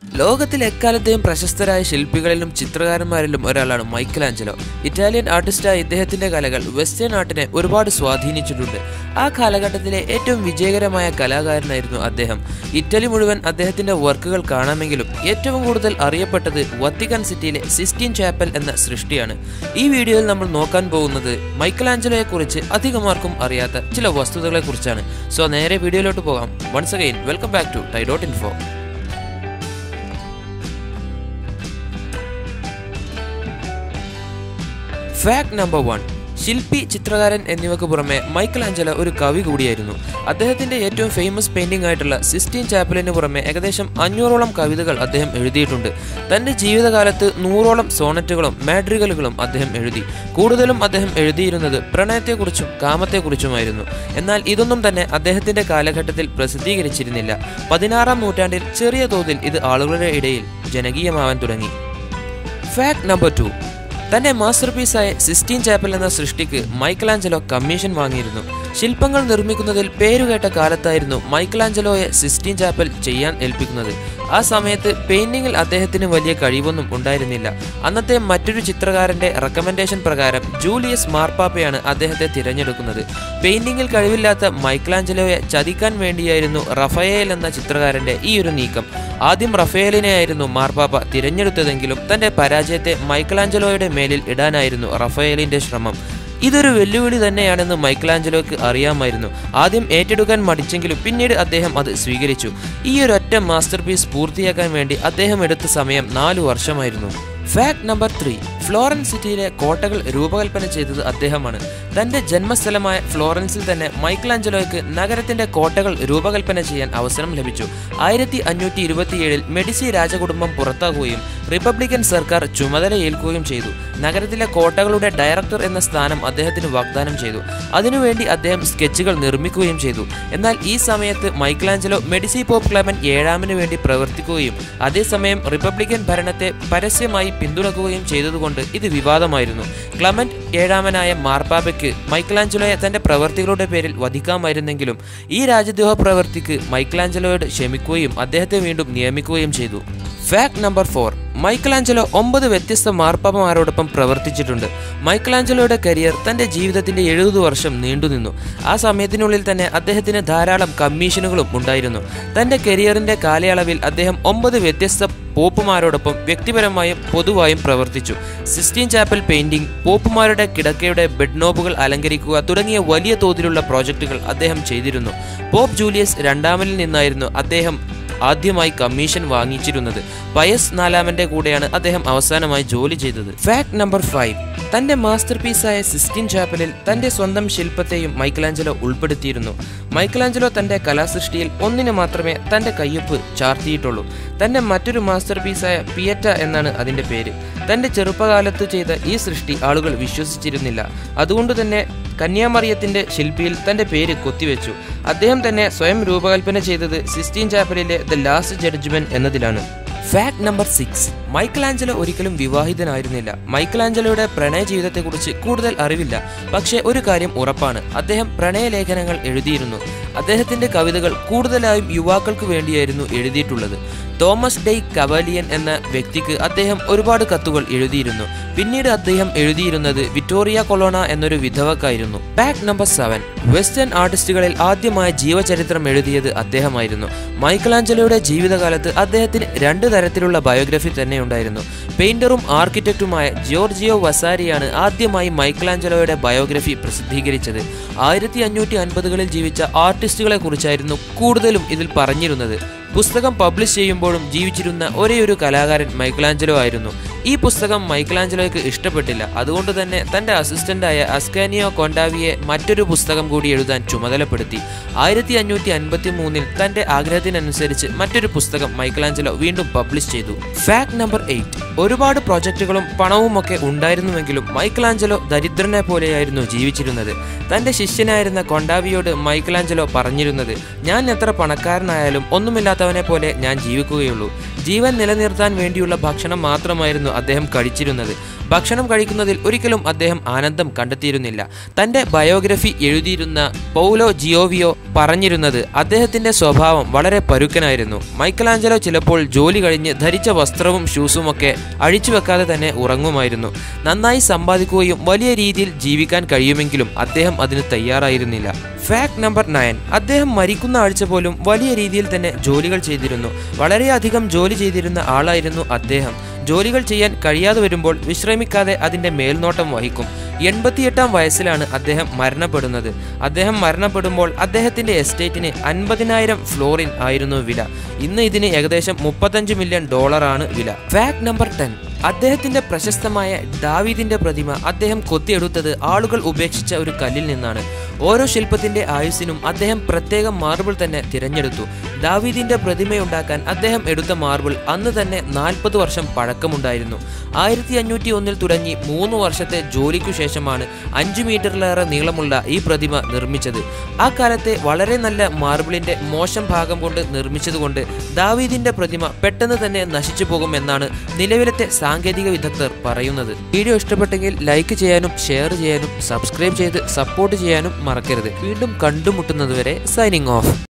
ലോകത്തിൽ എക്കാലത്തെയും പ്രശസ്തരായ ശില്പികളിലും ചിത്രകാരന്മാരിലും ഒരാളാണ് മൈക്കൽ ആഞ്ചലോ ഇറ്റാലിയൻ ആർട്ടിസ്റ്റായ ഇദ്ദേഹത്തിന്റെ കലകൾ വെസ്റ്റേൺ ആർട്ടിനെ ഒരുപാട് സ്വാധീനിച്ചിട്ടുണ്ട് ആ കാലഘട്ടത്തിലെ ഏറ്റവും വിജയകരമായ കലാകാരനായിരുന്നു അദ്ദേഹം ഇറ്റലി മുഴുവൻ അദ്ദേഹത്തിന്റെ വർക്കുകൾ കാണാമെങ്കിലും ഏറ്റവും കൂടുതൽ അറിയപ്പെട്ടത് വത്തിക്കാൻ സിറ്റിയിലെ സിസ്റ്റീൻ ചാപ്പൽ എന്ന സൃഷ്ടിയാണ് ഈ വീഡിയോയിൽ നമ്മൾ നോക്കാൻ പോകുന്നത് മൈക്കൽ ആഞ്ചലോയെ കുറിച്ച് അധികമാർക്കും അറിയാത്ത ചില വസ്തുതകളെ കുറിച്ചാണ് സോ നേരെ വീഡിയോയിലോട്ട് പോകാം once again welcome back to tie dot info fact number one ശില്പി ചിത്രകാരൻ എന്നിവയ്ക്ക് പുറമെ മൈക്കൽ ആഞ്ചലോ ഒരു കവി കൂടിയായിരുന്നു അദ്ദേഹത്തിന്റെ ഏറ്റവും ഫേമസ് പെയിന്റിംഗ് ആയിട്ടുള്ള സിസ്റ്റീൻ ചാപ്പലിന് പുറമെ ഏകദേശം അഞ്ഞൂറോളം കവിതകൾ അദ്ദേഹം എഴുതിയിട്ടുണ്ട് തന്റെ ജീവിതകാലത്ത് നൂറോളം സോണറ്റുകളും മാഡ്രിഗലുകളും അദ്ദേഹം എഴുതി കൂടുതലും അദ്ദേഹം എഴുതിയിരുന്നത് പ്രണയത്തെക്കുറിച്ചും കാമത്തെക്കുറിച്ചുമായിരുന്നു എന്നാൽ ഇതൊന്നും തന്നെ അദ്ദേഹത്തിന്റെ കാലഘട്ടത്തിൽ പ്രസിദ്ധീകരിച്ചിരുന്നില്ല പതിനാറാം നൂറ്റാണ്ടിൽ ചെറിയ തോതിൽ ഇത് ആളുകളുടെ ഇടയിൽ ജനകീയമാവാൻ തുടങ്ങി ഫാക്ട് നമ്പർ ടു തന്റെ മാസ്റ്റർ പീസായ സിസ്റ്റീൻ ചാപ്പൽ എന്ന സൃഷ്ടിക്ക് മൈക്കലാഞ്ചലോ കമ്മീഷൻ വാങ്ങിയിരുന്നു ശില്പങ്ങൾ നിർമ്മിക്കുന്നതിൽ പേരുകേട്ട കാലത്തായിരുന്നു മൈക്കലാഞ്ചലോയെ സിസ്റ്റീൻ ചാപ്പൽ ചെയ്യാൻ ഏൽപ്പിക്കുന്നത് ആ സമയത്ത് പെയിന്റിങ്ങിൽ അദ്ദേഹത്തിന് വലിയ കഴിവൊന്നും ഉണ്ടായിരുന്നില്ല അന്നത്തെ മറ്റൊരു ചിത്രകാരന്റെ റെക്കമെൻഡേഷൻ പ്രകാരം ജൂലിയസ് മാർപ്പാപ്പയാണ് അദ്ദേഹത്തെ തിരഞ്ഞെടുക്കുന്നത് പെയിന്റിങ്ങിൽ കഴിവില്ലാത്ത മൈക്കലാഞ്ചലോയെ ചതിക്കാൻ വേണ്ടിയായിരുന്നു റഫയേൽ എന്ന ചിത്രകാരന്റെ ഈ ഒരു നീക്കം ആദ്യം റഫയേലിനെയായിരുന്നു മാർപ്പാപ്പ തിരഞ്ഞെടുത്തതെങ്കിലും തന്റെ പരാജയത്തെ മൈക്കലാഞ്ചലോയുടെ മേലിൽ ഇടാനായിരുന്നു റഫയേലിന്റെ ശ്രമം ഇതൊരു വെല്ലുവിളി തന്നെയാണെന്ന് മൈക്കലാഞ്ചലോക്ക് അറിയാമായിരുന്നു ആദ്യം ഏറ്റെടുക്കാൻ മടിച്ചെങ്കിലും പിന്നീട് അദ്ദേഹം അത് സ്വീകരിച്ചു ഈ ഒരു ഒറ്റ മാസ്റ്റർ പീസ് പൂർത്തിയാക്കാൻ വേണ്ടി അദ്ദേഹം എടുത്ത സമയം നാലു വർഷമായിരുന്നു ഫാക്ട് നമ്പർ ത്രീ ഫ്ലോറൻസ് സിറ്റിയിലെ കോട്ടകൾ രൂപകൽപ്പന ചെയ്തത് അദ്ദേഹമാണ് തന്റെ ജന്മസ്ഥലമായ ഫ്ലോറൻസിൽ തന്നെ മൈക്കലാഞ്ചലോയ്ക്ക് നഗരത്തിന്റെ കോട്ടകൾ രൂപകൽപ്പന ചെയ്യാൻ അവസരം ലഭിച്ചു ആയിരത്തി അഞ്ഞൂറ്റി ഇരുപത്തിയേഴിൽ മെഡിസി രാജകുടുംബം പുറത്താകുകയും റിപ്പബ്ലിക്കൻ സർക്കാർ ചുമതല ഏൽക്കുകയും ചെയ്തു നഗരത്തിലെ കോട്ടകളുടെ ഡയറക്ടർ എന്ന സ്ഥാനം അദ്ദേഹത്തിന് വാഗ്ദാനം ചെയ്തു അതിനുവേണ്ടി അദ്ദേഹം സ്കെച്ചുകൾ നിർമ്മിക്കുകയും ചെയ്തു എന്നാൽ ഈ സമയത്ത് മൈക്കലാഞ്ചലോ മെഡിസി പോപ്പ് ക്ലമൻ ഏഴാമിന് വേണ്ടി പ്രവർത്തിക്കുകയും അതേസമയം റിപ്പബ്ലിക്കൻ ഭരണത്തെ പരസ്യമായി പിന്തുണക്കുകയും ചെയ്തതുകൊണ്ട് ഇത് വിവാദമായിരുന്നു ക്ലമന്റ് ഏഴാമനായ മാർപ്പാപ്പയ്ക്ക് മൈക്കലാഞ്ചലോയെ തന്റെ പ്രവർത്തികളുടെ പേരിൽ വധിക്കാമായിരുന്നെങ്കിലും ഈ രാജ്യദ്രോഹ പ്രവൃത്തിക്ക് മൈക്കലാഞ്ചലോയോട് ക്ഷമിക്കുകയും അദ്ദേഹത്തെ വീണ്ടും നിയമിക്കുകയും ചെയ്തു ഫാക്ട് നമ്പർ ഫോർ മൈക്കലാഞ്ചലോ ഒമ്പത് വ്യത്യസ്ത മാർപ്പാപ്പമാരോടൊപ്പം പ്രവർത്തിച്ചിട്ടുണ്ട് മൈക്കലാഞ്ചലോയുടെ കരിയർ തന്റെ ജീവിതത്തിന്റെ എഴുപത് വർഷം നീണ്ടുനിന്നു ആ സമയത്തിനുള്ളിൽ തന്നെ അദ്ദേഹത്തിന് ധാരാളം കമ്മീഷനുകളും ഉണ്ടായിരുന്നു തന്റെ കരിയറിന്റെ കാലയളവിൽ അദ്ദേഹം ഒമ്പത് വ്യത്യസ്ത പോപ്പുമാരോടൊപ്പം വ്യക്തിപരമായും പൊതുവായും പ്രവർത്തിച്ചു സിസ്റ്റീൻ ചാപ്പൽ പെയിന്റിംഗ് പോപ്പുമാരുടെ കിടക്കയുടെ ബെഡ് നോബുകൾ അലങ്കരിക്കുക തുടങ്ങിയ വലിയ തോതിലുള്ള പ്രോജക്റ്റുകൾ അദ്ദേഹം ചെയ്തിരുന്നു പോപ്പ് ജൂലിയസ് രണ്ടാമനിൽ നിന്നായിരുന്നു അദ്ദേഹം ആദ്യമായി കമ്മീഷൻ വാങ്ങിച്ചിരുന്നത് പയസ് നാലാമന്റെ കൂടെയാണ് അദ്ദേഹം അവസാനമായി ജോലി ചെയ്തത് ഫാക്ട് നമ്പർ ഫൈവ് തന്റെ മാസ്റ്റർ പീസായ സിസ്റ്റീൻ ചാപ്പലിൽ തന്റെ സ്വന്തം ശില്പത്തെയും മൈക്കലാഞ്ചലോ ഉൾപ്പെടുത്തിയിരുന്നു മൈക്കലാഞ്ചലോ തന്റെ കലാസൃഷ്ടിയിൽ ഒന്നിന് മാത്രമേ തന്റെ കയ്യൊപ്പ് ചാർത്തിയിട്ടുള്ളൂ തന്റെ മറ്റൊരു മാസ്റ്റർ പീസായ പിയറ്റ എന്നാണ് അതിന്റെ പേര് തന്റെ ചെറുപ്പകാലത്ത് ചെയ്ത ഈ സൃഷ്ടി ആളുകൾ വിശ്വസിച്ചിരുന്നില്ല അതുകൊണ്ട് തന്നെ കന്യാമറിയത്തിന്റെ ശില്പിയിൽ തന്റെ പേര് കൊത്തിവെച്ചു അദ്ദേഹം തന്നെ സ്വയം രൂപകൽപ്പന ചെയ്തത് സിസ്റ്റീൻ ചാപ്പലിലെ ദ ലാസ്റ്റ് ജഡ്ജ്മെന്റ് എന്നതിലാണ് ഫാക്ട് നമ്പർ സിക്സ് മൈക്കലാഞ്ചലോ ഒരിക്കലും വിവാഹിതനായിരുന്നില്ല മൈക്കലാഞ്ചലോയുടെ പ്രണയ ജീവിതത്തെക്കുറിച്ച് കൂടുതൽ അറിവില്ല പക്ഷേ ഒരു കാര്യം ഉറപ്പാണ് അദ്ദേഹം പ്രണയലേഖനങ്ങൾ എഴുതിയിരുന്നു അദ്ദേഹത്തിന്റെ കവിതകൾ കൂടുതലായും യുവാക്കൾക്ക് വേണ്ടിയായിരുന്നു എഴുതിയിട്ടുള്ളത് തോമസ് ഡെയ് കവാലിയൻ എന്ന വ്യക്തിക്ക് അദ്ദേഹം ഒരുപാട് കത്തുകൾ എഴുതിയിരുന്നു പിന്നീട് അദ്ദേഹം എഴുതിയിരുന്നത് വിക്ടോറിയ കൊളോണ എന്നൊരു വിധവക്കായിരുന്നു ഫാക്ട് നമ്പർ സെവൻ വെസ്റ്റേൺ ആർട്ടിസ്റ്റുകളിൽ ആദ്യമായ ജീവചരിത്രം എഴുതിയത് അദ്ദേഹമായിരുന്നു മൈക്കലാഞ്ചലോയുടെ ജീവിതകാലത്ത് അദ്ദേഹത്തിന് രണ്ട് തരത്തിലുള്ള ബയോഗ്രഫി തന്നെ ഉണ്ടായിരുന്നു പെയിന്ററും ആർക്കിടെക്റ്റുമായ ജോർജിയോ വസാരിയാണ് ആദ്യമായി മൈക്കലാഞ്ചലോയുടെ ബയോഗ്രഫി പ്രസിദ്ധീകരിച്ചത് ആയിരത്തി അഞ്ഞൂറ്റി അൻപതുകളിൽ ജീവിച്ച ആർട്ടിസ്റ്റുകളെ കുറിച്ചായിരുന്നു കൂടുതലും ഇതിൽ പറഞ്ഞിരുന്നത് പുസ്തകം പബ്ലിഷ് ചെയ്യുമ്പോഴും ജീവിച്ചിരുന്ന ഒരേയൊരു കലാകാരൻ മൈക്കലാഞ്ചലോ ആയിരുന്നു ഈ പുസ്തകം മൈക്കലാഞ്ചലോയ്ക്ക് ഇഷ്ടപ്പെട്ടില്ല അതുകൊണ്ട് തന്നെ തന്റെ അസിസ്റ്റന്റായ അസ്കാനിയോ കൊണ്ടാവിയെ മറ്റൊരു പുസ്തകം കൂടി എഴുതാൻ ചുമതലപ്പെടുത്തി ആയിരത്തി അഞ്ഞൂറ്റി അൻപത്തി മൂന്നിൽ തന്റെ ആഗ്രഹത്തിനനുസരിച്ച് മറ്റൊരു പുസ്തകം മൈക്കലാഞ്ചലോ വീണ്ടും പബ്ലിഷ് ചെയ്തു ഫാക്ട് നമ്പർ എയ്റ്റ് ഒരുപാട് പ്രോജക്റ്റുകളും പണവും ഒക്കെ ഉണ്ടായിരുന്നുവെങ്കിലും മൈക്കലാഞ്ചലോ ദരിദ്രനെ പോലെയായിരുന്നു ജീവിച്ചിരുന്നത് തന്റെ ശിഷ്യനായിരുന്ന കൊണ്ടാവിയോട് മൈക്കലാഞ്ചലോ പറഞ്ഞിരുന്നത് ഞാൻ എത്ര പണക്കാരനായാലും ഒന്നുമില്ലാത്തവനെ പോലെ ഞാൻ ജീവിക്കുകയുള്ളൂ ജീവൻ നിലനിർത്താൻ വേണ്ടിയുള്ള ഭക്ഷണം മാത്രമായിരുന്നു അദ്ദേഹം കഴിച്ചിരുന്നത് ഭക്ഷണം കഴിക്കുന്നതിൽ ഒരിക്കലും അദ്ദേഹം ആനന്ദം കണ്ടെത്തിയിരുന്നില്ല തന്റെ ബയോഗ്രഫി എഴുതിയിരുന്ന പൗലോ ജിയോവിയോ പറഞ്ഞിരുന്നത് അദ്ദേഹത്തിന്റെ സ്വഭാവം വളരെ പരുക്കനായിരുന്നു മൈക്കലാഞ്ചലോ ചിലപ്പോൾ ജോലി കഴിഞ്ഞ് ധരിച്ച വസ്ത്രവും ഷൂസുമൊക്കെ അഴിച്ചു വെക്കാതെ തന്നെ ഉറങ്ങുമായിരുന്നു നന്നായി സമ്പാദിക്കുകയും വലിയ രീതിയിൽ ജീവിക്കാൻ കഴിയുമെങ്കിലും അദ്ദേഹം അതിന് തയ്യാറായിരുന്നില്ല ഫാക്ട് നമ്പർ നയൻ അദ്ദേഹം മരിക്കുന്ന ആഴ്ച പോലും വലിയ രീതിയിൽ തന്നെ ജോലികൾ ചെയ്തിരുന്നു വളരെയധികം ജോലി ചെയ്തിരുന്ന ആളായിരുന്നു അദ്ദേഹം ജോലികൾ ചെയ്യാൻ കഴിയാതെ വരുമ്പോൾ വിശ്രമിക്കാതെ അതിന്റെ മേൽനോട്ടം വഹിക്കും എൺപത്തിയെട്ടാം വയസ്സിലാണ് അദ്ദേഹം മരണപ്പെടുന്നത് അദ്ദേഹം മരണപ്പെടുമ്പോൾ അദ്ദേഹത്തിന്റെ എസ്റ്റേറ്റിന് അൻപതിനായിരം ഫ്ലോറിൻ ആയിരുന്നു വില ഇന്ന് ഇതിന് ഏകദേശം മുപ്പത്തഞ്ച് മില്യൺ ഡോളറാണ് വില ഫാക്ട് നമ്പർ ടെൻ അദ്ദേഹത്തിന്റെ പ്രശസ്തമായ ദാവീദിന്റെ പ്രതിമ അദ്ദേഹം കൊത്തിയെടുത്തത് ആളുകൾ ഉപേക്ഷിച്ച ഒരു കല്ലിൽ നിന്നാണ് ഓരോ ശില്പത്തിന്റെ ആയുസ്സിനും അദ്ദേഹം പ്രത്യേക മാർബിൾ തന്നെ തിരഞ്ഞെടുത്തു ദാവീദിന്റെ പ്രതിമയുണ്ടാക്കാൻ അദ്ദേഹം എടുത്ത മാർബിൾ അന്ന് തന്നെ നാൽപ്പത് വർഷം പഴക്കമുണ്ടായിരുന്നു ആയിരത്തി അഞ്ഞൂറ്റി ഒന്നിൽ തുടങ്ങി മൂന്ന് വർഷത്തെ ജോലിക്കു ശേഷമാണ് അഞ്ച് മീറ്ററിലേറെ നീളമുള്ള ഈ പ്രതിമ നിർമ്മിച്ചത് ആ കാലത്തെ വളരെ നല്ല മാർബിളിന്റെ മോശം ഭാഗം കൊണ്ട് നിർമ്മിച്ചതുകൊണ്ട് ദാവീദിന്റെ പ്രതിമ പെട്ടെന്ന് തന്നെ നശിച്ചു പോകുമെന്നാണ് നിലവിലത്തെ സാങ്കേതിക വിദഗ്ധർ പറയുന്നത് വീഡിയോ ഇഷ്ടപ്പെട്ടെങ്കിൽ ലൈക്ക് ചെയ്യാനും ഷെയർ ചെയ്യാനും സബ്സ്ക്രൈബ് ചെയ്ത് സപ്പോർട്ട് ചെയ്യാനും മറക്കരുത് വീണ്ടും കണ്ടുമുട്ടുന്നതുവരെ സൈനിങ് ഓഫ്